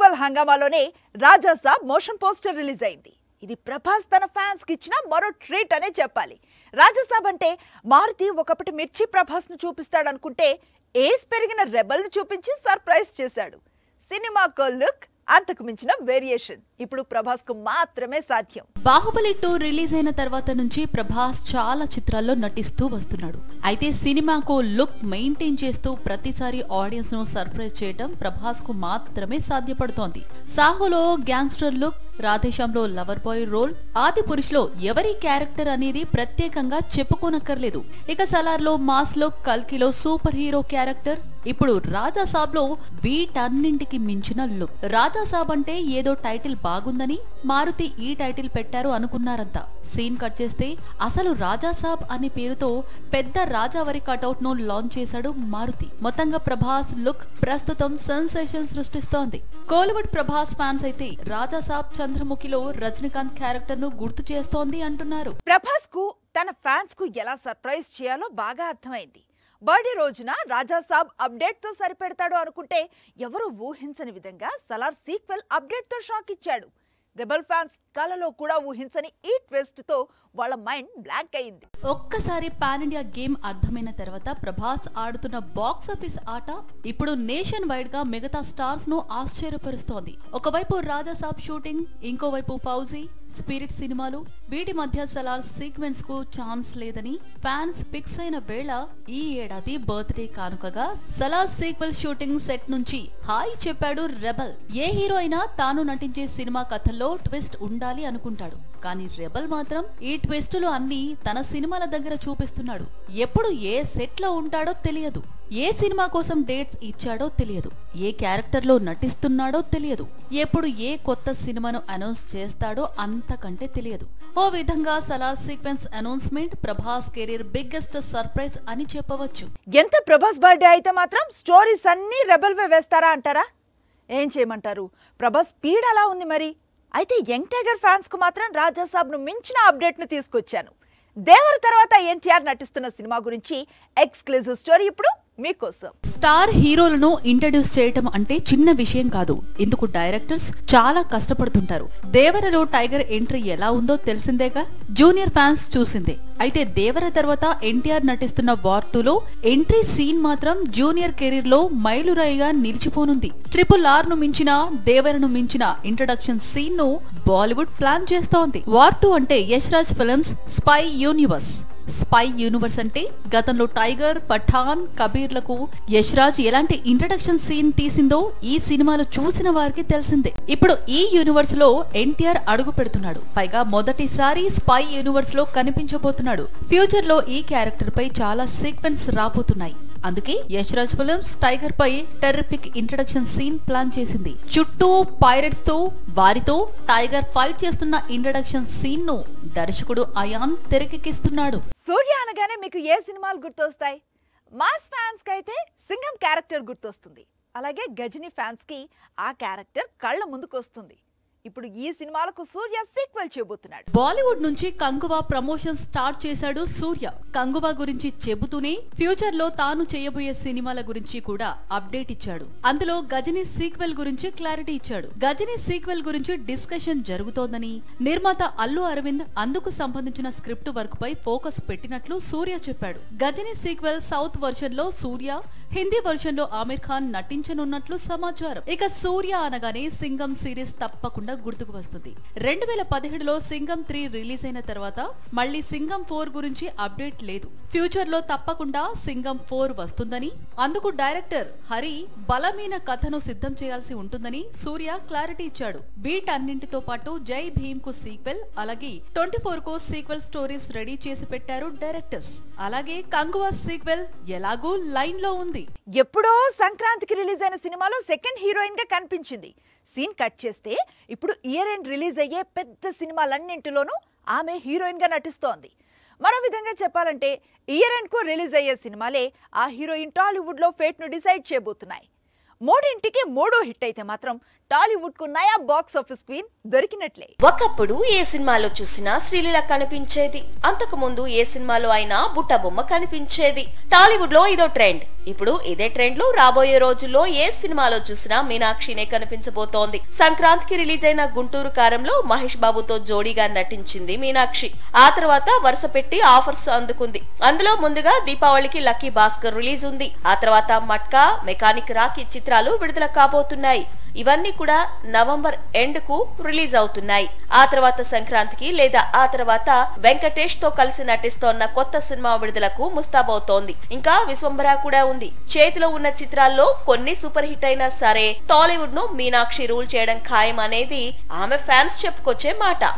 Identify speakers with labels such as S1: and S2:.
S1: double హంగామాలోనే Raja Saab motion poster release అయింది ఇది ప్రభాస్ తన ఫ్యాన్స్ కి ఇచ్చిన మరో ట్రీట్ అనే చెప్పాలి రాజా సాబ్ అంటే మారుతి ఒకప్పటి మిర్చి ప్రభాస్ ను చూపిస్తాడనుకుంటే ఏజ్ పెరిగిన రెబల్ ను చూపించి సర్ప్రైజ్ చేశాడు సినిమాకో లుక్ అంతకు మించిన వేరియేషన్ ఇప్పుడు ప్రభాస్ కు మాత్రమే సాధ్యం
S2: బాహుబలి టూ రిలీజ్ అయిన తర్వాత నుంచి ప్రభాస్ చాలా చిత్రాల్లో నటిస్తూ వస్తున్నాడు అయితే సినిమాకు లుక్ మెయింటైన్ చేస్తూ ప్రతిసారి ఆడియన్స్ ను సర్ప్రైజ్ చేయడం ప్రభాస్ కు మాత్రమే సాధ్యపడుతోంది సాహోలో గ్యాంగ్స్టర్ లుక్ రాధేశ్యామ్లో లవర్ బాయ్ రోల్ ఆది పురుషులో ఎవరి క్యారెక్టర్ అనేది ప్రత్యేకంగా చెప్పుకోనక్కర్లేదు ఇక సలార్లో మాస్ లో కల్కిలో సూపర్ హీరో క్యారెక్టర్ ఇప్పుడు రాజా సాబ్ లో వీటన్నింటికి మించిన లుక్ రాజా సాబ్ అంటే ఏదో టైటిల్ బాగుందని మారుతి ఈ టైటిల్ పెట్టారు అనుకున్నారంతా సీన్ కట్ చేస్తే అసలు రాజా సాబ్ అనే పేరుతో పెద్ద రాజావరి కటౌట్ ను లాంచ్ చేశాడు మారుతి మొత్తంగా ప్రభాస్ లుక్ ప్రస్తుతం సెన్సేషన్ సృష్టిస్తోంది కోలీవుడ్ ప్రభాస్ ఫ్యాన్స్ అయితే రాజా సాబ్ చంద్రముఖిలో రజనీకాంత్ క్యారెక్టర్ ను గుర్తు చేస్తోంది అంటున్నారు
S1: ప్రభాస్ కు తన ఫ్యాన్స్ కు ఎలా సర్ప్రైజ్ చేయాలో బాగా అర్థమైంది బర్త్డే రోజున రాజా సాబ్ అప్డేట్ తో సరిపెడతాడు అనుకుంటే ఎవరు ఊహించని విధంగా సలార్ సీక్వెల్ అప్డేట్ తో షాక్ ఇచ్చాడు రెబల్ ఫ్యాన్స్ కలలో కూడా ఊహించని ఈ ట్విస్ట్ తో వాళ్ళ మైండ్ బ్లాంక్ అయింది
S2: ఒక్కసారి పాన్ ఇండియా గేమ్ అర్థమైన తర్వాత ప్రభాస్ ఆడుతున్న బాక్స్ ఆఫీస్ ఆట ఇప్పుడు నేషన్ వైడ్ గా మిగతా స్టార్స్ ను ఆశ్చర్యపరుస్తోంది ఒకవైపు రాజా సాబ్ షూటింగ్ ఇంకోవైపు ఫౌజీ స్పిరిట్ సినిమాలు వీటి మధ్య సలార్ సీక్వెన్స్ కు ఛాన్స్ లేదని ఫ్యాన్స్ ఫిక్స్ అయిన వేళ ఈ ఏడాది బర్త్డే కానుకగా సలార్ సీక్వెల్ షూటింగ్ సెట్ నుంచి హాయ్ చెప్పాడు రెబల్ ఏ హీరో అయినా తాను నటించే సినిమా కథల్లో ట్విస్ట్ ఉండాలి అనుకుంటాడు కానీ రెబల్ మాత్రం ఈ ట్విస్టులు అన్ని తన సినిమాల దగ్గర చూపిస్తున్నాడు ఎప్పుడు ఏ సెట్ లో ఉంటాడో తెలియదు ఏ సినిమా కోసం డేట్స్ ఇచ్చాడో తెలియదు ఏ క్యారెక్టర్ లో నటిస్తున్నాడో తెలియదు ఎప్పుడు ఏ కొత్త సినిమాను అనౌన్స్ చేస్తాడో అంతకంటే తెలియదు ఓ విధంగా Salaar sequence announcement Prabhas career biggest surprise అని చెప్పవచ్చు
S1: ఎంత ప్రభాస్ బర్త్డే అయితే మాత్రం స్టోరీస్ అన్నీ రెబల్ వే వేస్తారా అంటారా ఏం చేయమంటారు ప్రభాస్ స్పీడ్ అలా ఉంది మరి అయితే యంగ్ టైగర్ ఫ్యాన్స్ కు మాత్రం రాజా సాబ్ ను మించిన అప్డేట్ ను తీసుకొచ్చాను దేవర తర్వాత ఎన్టీఆర్ నటిస్తున్న సినిమా గురించి ఎక్స్క్లూజివ్ స్టోరీ ఇప్పుడు మీకోసం
S2: స్టార్ హీరోలను ఇంట్రడ్యూస్ చేయటం అంటే చిన్న విషయం కాదు ఇందుకు డైరెక్టర్స్ చాలా కష్టపడుతుంటారు దేవరలో టైగర్ ఎంట్రీ ఎలా ఉందో తెలిసిందేగా జూనియర్ ఫ్యాన్స్ చూసిందే అయితే దేవర తర్వాత ఎన్టీఆర్ నటిస్తున్న వార్ టూలో ఎంట్రీ సీన్ మాత్రం జూనియర్ కెరీర్ లో మైలురాయిగా నిలిచిపోనుంది ట్రిపుల్ ఆర్ ను మించిన దేవరను మించిన ఇంట్రడక్షన్ సీన్ ను బాలీవుడ్ ప్లాన్ చేస్తోంది వార్ టూ అంటే Yash Raj films spy universe spy universe అంటే గతంలో టైగర్ పఠాన్ కబీర్లకు యశ్రాజ్ ఎలాంటి ఇంట్రడక్షన్ సీన్ తీసిందో ఈ సినిమాలు చూసిన వారికి తెలిసిందే ఇప్పుడు ఈ యూనివర్స్ లో ఎన్టీఆర్ అడుగు పెడుతున్నాడు పైగా మొదటిసారి స్పై యూనివర్స్ లో కనిపించబోతున్నాడు ఫ్యూచర్ లో ఈ క్యారెక్టర్ పై చాలా సీక్వెన్స్ రాబోతున్నాయి అందుకే యశ్రాజ్ ఫిల్మ్స్ టైగర్ పై టెర్రిఫిక్ ఇంట్రడక్షన్ సీన్ ప్లాన్ చేసింది చుట్టూ పైరట్స్ తో వారితో టైగర్ ఫైట్ చేస్తున్న ఇంట్రడక్షన్ సీన్ ను దర్శకుడు అయాన్ తెరకెక్కిస్తున్నాడు
S1: సూర్య అనగానే మీకు ఏ సినిమాలు గుర్తొస్తాయి మాస్ ఫ్యాన్స్ కి అయితే సింగం క్యారెక్టర్ గుర్తొస్తుంది అలాగే గజని ఫ్యాన్స్ కి ఆ క్యారెక్టర్ కళ్ళ ముందుకు వస్తుంది ఇప్పుడు ఈ సినిమాలకు సూర్య సీక్వెల్ చేయబోతున్నాడు
S2: బాలీవుడ్ నుంచి కంగువా ప్రమోషన్ స్టార్ట్ చేశాడు సూర్య కంగువా గురించి చెబుతూనే ఫ్యూచర్ లో తాను చేయబోయే సినిమాల గురించి కూడా అప్డేట్ ఇచ్చాడు అందులో గజని సీక్వెల్ గురించి క్లారిటీ ఇచ్చాడు గజని సీక్వెల్ గురించి డిస్కషన్ జరుగుతోందని నిర్మాత అల్లు అరవింద్ అందుకు సంబంధించిన స్క్రిప్ట్ వర్క్ పై ఫోకస్ పెట్టినట్లు సూర్య చెప్పాడు గజని సీక్వెల్ సౌత్ వర్షన్ లో సూర్య హిందీ వర్షన్ లో ఆమిర్ ఖాన్ నటించనున్నట్లు సమాచారం ఇక సూర్య అనగానే సింగం సిరీస్ తప్పకుండా గుర్తుకు వస్తుంది రెండు వేల పదిహేడులో సింగం త్రీ రిలీజ్ అయిన తర్వాత మళ్ళీ సింగం ఫోర్ గురించి అప్డేట్ లేదు ఫ్యూచర్ లో తప్పకుండా సింగం ఫోర్ వస్తుందని అందుకు డైరెక్టర్ హరి బలమైన కథను సిద్ధం చేయాల్సి ఉంటుందని సూర్య క్లారిటీ ఇచ్చాడు బీట్ అన్నింటితో పాటు జై భీమ్ కు సీక్వెల్ అలాగే ట్వంటీ ఫోర్ కు సీక్వెల్ స్టోరీస్ రెడీ చేసి పెట్టారు డైరెక్టర్స్ అలాగే కంగువా సీక్వెల్ ఎలాగూ లైన్ లో ఉంది
S1: ఎప్పుడో సంక్రాంతికి రిలీజ్ అయిన సినిమాలో సెకండ్ హీరోయిన్ గా కనిపించింది సీన్ కట్ చేస్తే ఇప్పుడు ఇయర్ ఎండ్ రిలీజ్ అయ్యే పెద్ద సినిమాలన్నింటిలోనూ ఆమె హీరోయిన్ గా నటిస్తోంది మరో విధంగా చెప్పాలంటే ఇయర్ ఎండ్ కు రిలీజ్ అయ్యే సినిమాలే ఆ హీరోయిన్ టాలీవుడ్ లో ఫేట్ ను డిసైడ్ చేయబోతున్నాయి మూడింటికి మూడో హిట్ అయితే మాత్రం టాలీవుడ్ కు నయా బాక్స్ ఆఫీస్ క్వీన్ దొరికినట్లే
S3: ఒకప్పుడు ఏ సినిమాలో చూసినా శ్రీలీల కనిపించేది అంతకు ముందు ఏ సినిమాలో అయినా బుట్ట బొమ్మ కనిపించేది టాలీవుడ్ లో ఇదో ట్రెండ్ ఇప్పుడు ఇదే ట్రెండ్ లో రాబోయే రోజుల్లో ఏ సినిమాలో చూసినా మీనాక్షినే కనిపించబోతోంది సంక్రాంతికి రిలీజ్ అయిన గుంటూరు కారంలో మహేష్ బాబుతో జోడీగా నటించింది మీనాక్షి ఆ తర్వాత వరుస పెట్టి ఆఫర్స్ అందుకుంది అందులో ముందుగా దీపావళికి లక్కీ భాస్కర్ రిలీజ్ ఉంది ఆ తర్వాత మట్కా మెకానిక్ రాకీ చిత్రాలు విడుదల కాబోతున్నాయి ఇవన్నీ కూడా నవంబర్ ఎండ్ కు రిలీజ్ అవుతున్నాయి ఆ తర్వాత సంక్రాంతికి లేదా ఆ తర్వాత వెంకటేష్ తో కలిసి నటిస్తోన్న కొత్త సినిమా విడుదలకు ముస్తాబవుతోంది ఇంకా విశ్వంభర కూడా ఉంది చేతిలో ఉన్న చిత్రాల్లో కొన్ని సూపర్ హిట్ అయినా సరే టాలీవుడ్ ను మీనాక్షి రూల్ చేయడం ఖాయం అనేది ఆమె ఫ్యాన్స్ చెప్పుకొచ్చే మాట